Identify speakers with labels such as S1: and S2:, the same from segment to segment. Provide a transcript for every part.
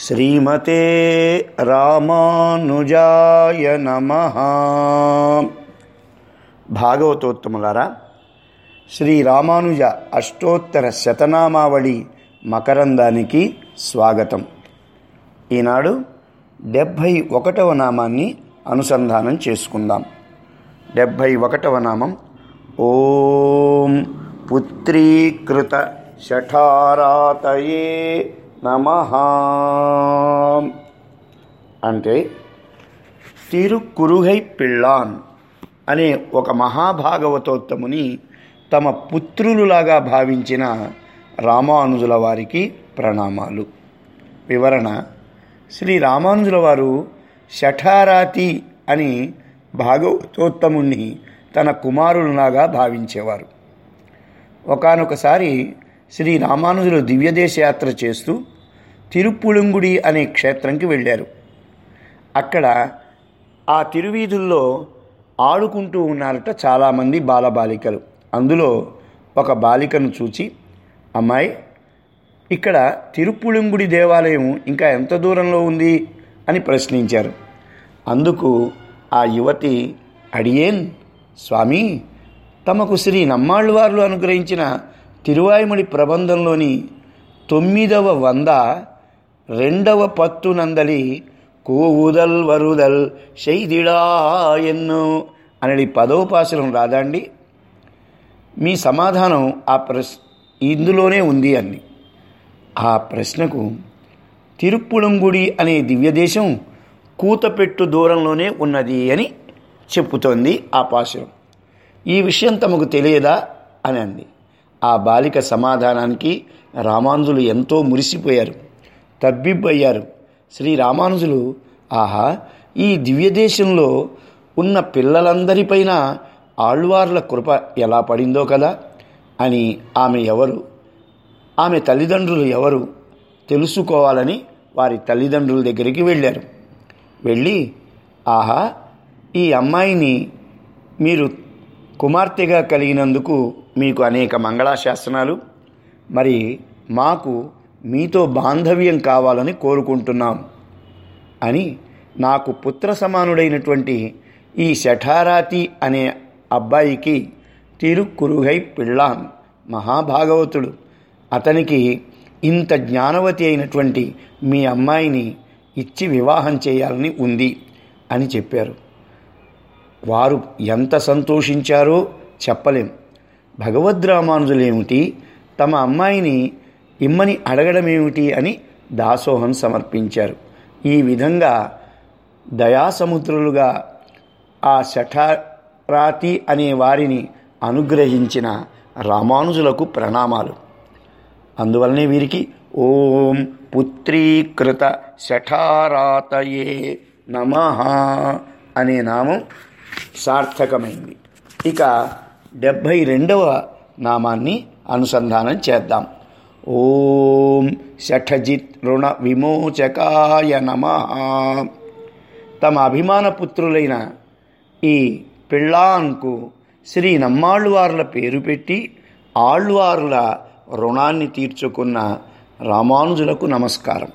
S1: శ్రీమతే రామానుజాయ నమ భాగవతోత్తములారా శ్రీ రామానుజ అష్టోత్తర శతనామావళి మకరందానికి స్వాగతం ఈనాడు డెబ్భై ఒకటవ నామాన్ని అనుసంధానం చేసుకుందాం డెబ్భై ఒకటవ నామం ఓం పుత్రీకృత శఠారాతయే నమ అంటే తిరుకురుగై పిళ్ళాన్ అనే ఒక మహాభాగవతోత్తముని తమ పుత్రులులాగా భావించిన రామానుజుల వారికి ప్రణామాలు వివరణ శ్రీ రామానుజుల వారు శఠారాతి అని భాగవతోత్తముణ్ణి తన కుమారులలాగా భావించేవారు ఒకనొకసారి శ్రీ రామానుజులు దివ్యదేశయాత్ర చేస్తూ తిరుప్పుళంగుడి అనే క్షేత్రంకి వెళ్ళారు అక్కడ ఆ తిరువీధుల్లో ఆడుకుంటూ ఉన్నారట చాలామంది బాలబాలికలు అందులో ఒక బాలికను చూచి అమ్మాయి ఇక్కడ తిరుప్పుళంగుడి దేవాలయం ఇంకా ఎంత దూరంలో ఉంది అని ప్రశ్నించారు అందుకు ఆ యువతి అడియేన్ స్వామి తమకు శ్రీ నమ్మాళ్ళవార్లు అనుగ్రహించిన తిరువాయుమడి ప్రబంధంలోని తొమ్మిదవ వంద రెండవ పత్తు నందలి కూవుదల్ వరుదల్ శైదిడా ఎన్ను అనేది పదవ పాశనం రాదండి మీ సమాధానం ఆ ప్రశ్ ఇందులోనే ఉంది అంది ఆ ప్రశ్నకు తిరుప్పుళంగుడి అనే దివ్యదేశం కూతపెట్టు దూరంలోనే ఉన్నది అని చెప్పుతోంది ఆ పాశురం ఈ విషయం తమకు తెలియదా అని అంది ఆ బాలిక సమాధానానికి రామానుజులు ఎంతో మురిసిపోయారు తబ్బిబ్బయ్యారు శ్రీ రామానుజులు ఆహా ఈ దివ్యదేశంలో ఉన్న పిల్లలందరిపైన ఆళ్వార్ల కృప ఎలా పడిందో కదా అని ఆమె ఎవరు ఆమె తల్లిదండ్రులు ఎవరు తెలుసుకోవాలని వారి తల్లిదండ్రుల దగ్గరికి వెళ్ళారు వెళ్ళి ఆహా ఈ అమ్మాయిని మీరు కుమార్తెగా కలిగినందుకు మీకు అనేక మంగళాశాసనాలు మరి మాకు మీతో బాంధవ్యం కావాలని కోరుకుంటున్నాం అని నాకు పుత్ర సమానుడైనటువంటి ఈ శఠారాతి అనే అబ్బాయికి తిరుకురుగై పిళ్ళాన్ మహాభాగవతుడు అతనికి ఇంత జ్ఞానవతి అయినటువంటి మీ అమ్మాయిని ఇచ్చి వివాహం చేయాలని ఉంది అని చెప్పారు వారు ఎంత సంతోషించారో చెప్పలేం భగవద్రామానుజులేమిటి తమ అమ్మాయిని ఇమ్మని అడగడమేమిటి అని దాసోహం సమర్పించారు ఈ విధంగా దయాసముద్రులుగా ఆ శఠరాతి అనే వారిని అనుగ్రహించిన రామానుజులకు ప్రణామాలు అందువలనే వీరికి ఓం పుత్రీకృత శఠారాతయే నమ అనే నామం సార్థకమైంది ఇక డెబ్భై రెండవ నామాన్ని అనుసంధానం చేద్దాం ఓం శఠజిత్ రుణ విమోచకాయ నమ తమ అభిమాన పుత్రులైన ఈ పిళ్ళాన్కు శ్రీ నమ్మాళ్ళవార్ల పేరు పెట్టి ఆళ్వార్ల రుణాన్ని తీర్చుకున్న రామానుజులకు నమస్కారం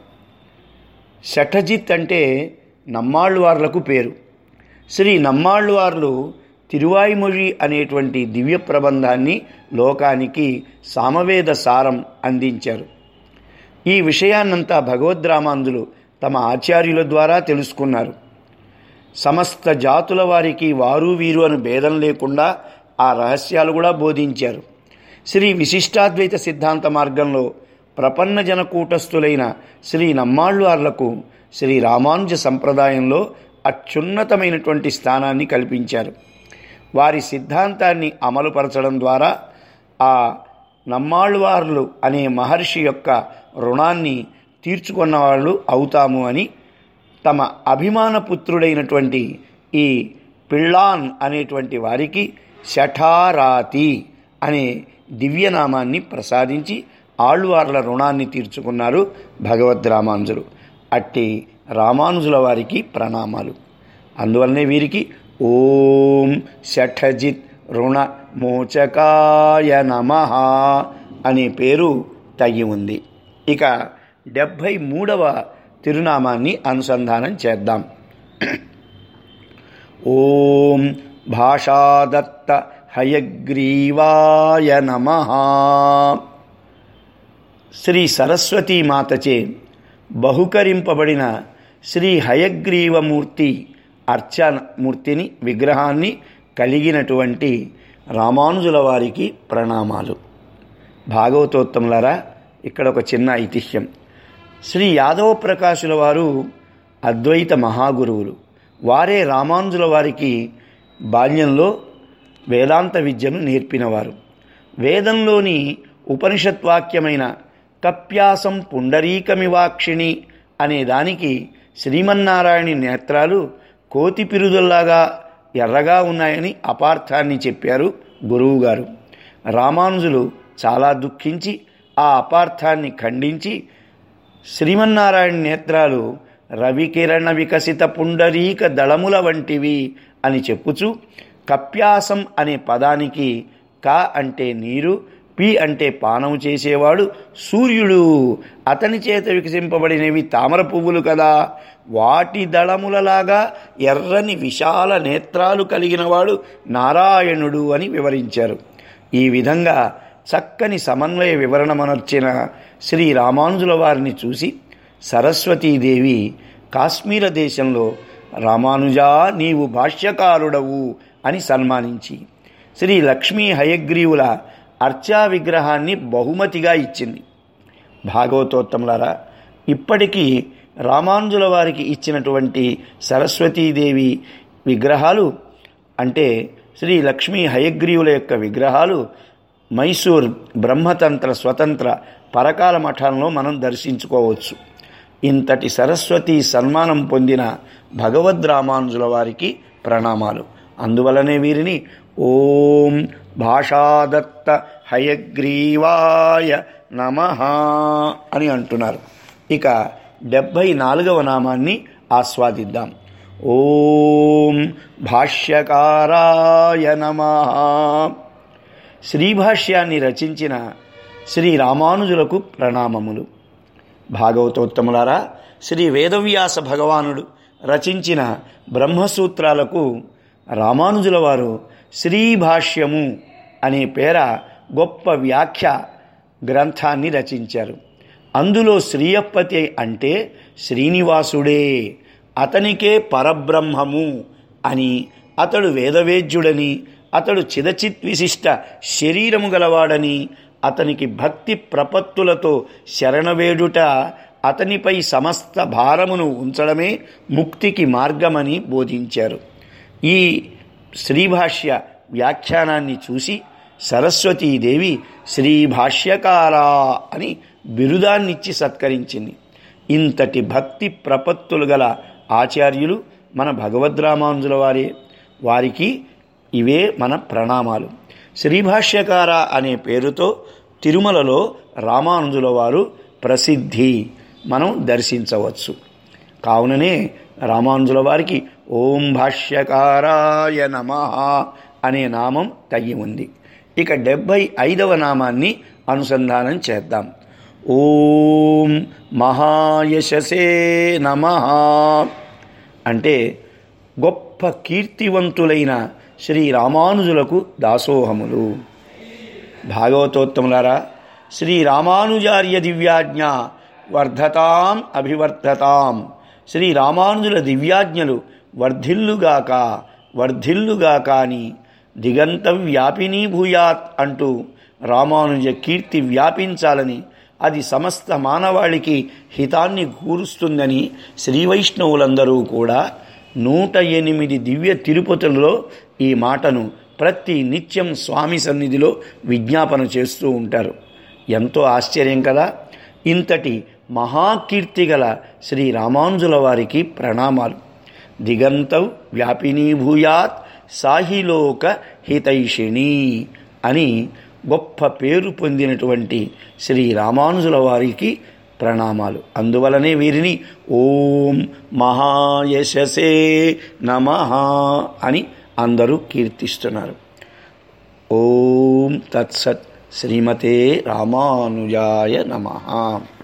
S1: శఠజిత్ అంటే నమ్మాళ్ళవార్లకు పేరు శ్రీ నమ్మాళ్ళవార్లు తిరువాయిమొഴി అనేటువంటి దివ్య ప్రబంధాన్ని లోకానికి సామవేద సారం అందించారు ఈ విషయాన్నంతా భగవద్రామాంధులు తమ ఆచార్యుల ద్వారా తెలుసుకున్నారు సమస్త జాతుల వారికి వారు వీరు అని భేదం లేకుండా ఆ రహస్యాలు కూడా బోధించారు శ్రీ విశిష్టాద్వైత సిద్ధాంత మార్గంలో ప్రపన్న జనకూటస్థులైన శ్రీ నమ్మాళ్ళవార్లకు శ్రీ రామానుజ సంప్రదాయంలో అత్యున్నతమైనటువంటి స్థానాన్ని కల్పించారు వారి సిద్ధాంతాన్ని అమలుపరచడం ద్వారా ఆ నమ్మాళ్ళవార్లు అనే మహర్షి యొక్క రుణాన్ని తీర్చుకున్న వాళ్ళు అవుతాము అని తమ అభిమాన పుత్రుడైనటువంటి ఈ పిళ్ళాన్ అనేటువంటి వారికి శఠారాతి అనే దివ్యనామాన్ని ప్రసాదించి ఆళ్వార్ల రుణాన్ని తీర్చుకున్నారు భగవద్ రామానుజులు అట్టి రామానుజుల వారికి ప్రణామాలు అందువల్లనే వీరికి ఓం శఠజిత్ రుణ మోచకాయ నమ అనే పేరు తగి ఉంది ఇక డెబ్భై మూడవ తిరునామాన్ని అనుసంధానం చేద్దాం ఓం భాషాదత్త హయగ్రీవాయ నమ శ్రీ సరస్వతీ మాతచే బహుకరింపబడిన శ్రీ హయగ్రీవమూర్తి అర్చమూర్తిని విగ్రహాన్ని కలిగినటువంటి రామానుజుల వారికి ప్రణామాలు భాగవతోత్తములరా ఇక్కడ ఒక చిన్న ఐతిహ్యం శ్రీ యాదవ ప్రకాశుల వారు అద్వైత మహాగురువులు వారే రామానుజుల వారికి బాల్యంలో వేదాంత విద్యను నేర్పినవారు వేదంలోని ఉపనిషత్వాక్యమైన కప్యాసం పుండరీకమివాక్షిణి అనే దానికి శ్రీమన్నారాయణి నేత్రాలు కోతి పిరుదుల్లాగా ఎర్రగా ఉన్నాయని అపార్థాన్ని చెప్పారు గురువుగారు రామానుజులు చాలా దుఃఖించి ఆ అపార్థాన్ని ఖండించి శ్రీమన్నారాయణ నేత్రాలు రవికిరణ వికసిత పుండరీక దళముల వంటివి అని చెప్పుచు కప్యాసం అనే పదానికి క అంటే నీరు పి అంటే పానం చేసేవాడు సూర్యుడు అతని చేత వికసింపబడినవి తామర పువ్వులు కదా వాటి దళములలాగా ఎర్రని విశాల నేత్రాలు కలిగినవాడు నారాయణుడు అని వివరించారు ఈ విధంగా చక్కని సమన్వయ వివరణమనర్చిన శ్రీ రామానుజుల వారిని చూసి సరస్వతీదేవి కాశ్మీర దేశంలో రామానుజా నీవు భాష్యకారుడవు అని సన్మానించి శ్రీ లక్ష్మీ హయగ్రీవుల అర్చా విగ్రహాన్ని బహుమతిగా ఇచ్చింది భాగవతోత్తములారా ఇప్పటికీ రామానుజుల వారికి ఇచ్చినటువంటి సరస్వతీదేవి విగ్రహాలు అంటే శ్రీ లక్ష్మీ హయగ్రీవుల యొక్క విగ్రహాలు మైసూర్ బ్రహ్మతంత్ర స్వతంత్ర పరకాల మఠంలో మనం దర్శించుకోవచ్చు ఇంతటి సరస్వతి సన్మానం పొందిన భగవద్ రామానుజుల వారికి ప్రణామాలు అందువలనే వీరిని ఓం భాషాదత్త హయగ్రీవాయ నమ అని అంటున్నారు ఇక డెబ్భై నాలుగవ నామాన్ని ఆస్వాదిద్దాం ఓం భాష్యకారాయ నమ శ్రీభాష్యాన్ని రచించిన శ్రీ రామానుజులకు ప్రణామములు భాగవతోత్తములారా శ్రీ వేదవ్యాస భగవానుడు రచించిన బ్రహ్మసూత్రాలకు రామానుజుల వారు శ్రీభాష్యము అనే పేర గొప్ప వ్యాఖ్య గ్రంథాన్ని రచించారు అందులో శ్రీయప్పతి అంటే శ్రీనివాసుడే అతనికే పరబ్రహ్మము అని అతడు వేదవేద్యుడని అతడు చిదచిత్ విశిష్ట శరీరము గలవాడని అతనికి భక్తి ప్రపత్తులతో శరణవేడుట అతనిపై సమస్త భారమును ఉంచడమే ముక్తికి మార్గమని బోధించారు ఈ శ్రీభాష్య వ్యాఖ్యానాన్ని చూసి సరస్వతీదేవి శ్రీ భాష్యకారా అని బిరుదాన్నిచ్చి సత్కరించింది ఇంతటి భక్తి ప్రపత్తులు గల ఆచార్యులు మన భగవద్రామానుజుల వారే వారికి ఇవే మన ప్రణామాలు శ్రీభాష్యకార అనే పేరుతో తిరుమలలో రామానుజుల వారు ప్రసిద్ధి మనం దర్శించవచ్చు కావుననే రామానుజుల వారికి ఓం భాష్యకారాయ నమ అనే నామం తగ్గి ఉంది ఇక డెబ్భై ఐదవ నామాన్ని అనుసంధానం చేద్దాం ఓం మహాయశసే నమ అంటే గొప్ప కీర్తివంతులైన శ్రీ రామానుజులకు దాసోహములు భాగవతోత్తములారా శ్రీ రామానుజార్య దివ్యాజ్ఞ వర్ధతాం అభివర్ధతాం శ్రీ రామానుజుల దివ్యాజ్ఞలు వర్ధిల్లుగాక వర్ధిల్లుగాక అని దిగంత వ్యాపినీ భూయాత్ అంటూ రామానుజ కీర్తి వ్యాపించాలని అది సమస్త మానవాళికి హితాన్ని కూరుస్తుందని శ్రీ వైష్ణవులందరూ కూడా నూట ఎనిమిది దివ్య తిరుపతులలో ఈ మాటను ప్రతి నిత్యం స్వామి సన్నిధిలో విజ్ఞాపన చేస్తూ ఉంటారు ఎంతో ఆశ్చర్యం కదా ఇంతటి మహాకీర్తి గల శ్రీ రామానుజుల వారికి ప్రణామాలు దిగంతౌ వ్యాపినీభూయాత్ సాహిలోక హితైషిణి అని గొప్ప పేరు పొందినటువంటి శ్రీ రామానుజుల వారికి ప్రణామాలు అందువలనే వీరిని ఓం మహాయశసే నమ అని అందరూ కీర్తిస్తున్నారు ఓం తత్సత్ శ్రీమతే రామానుజాయ నమ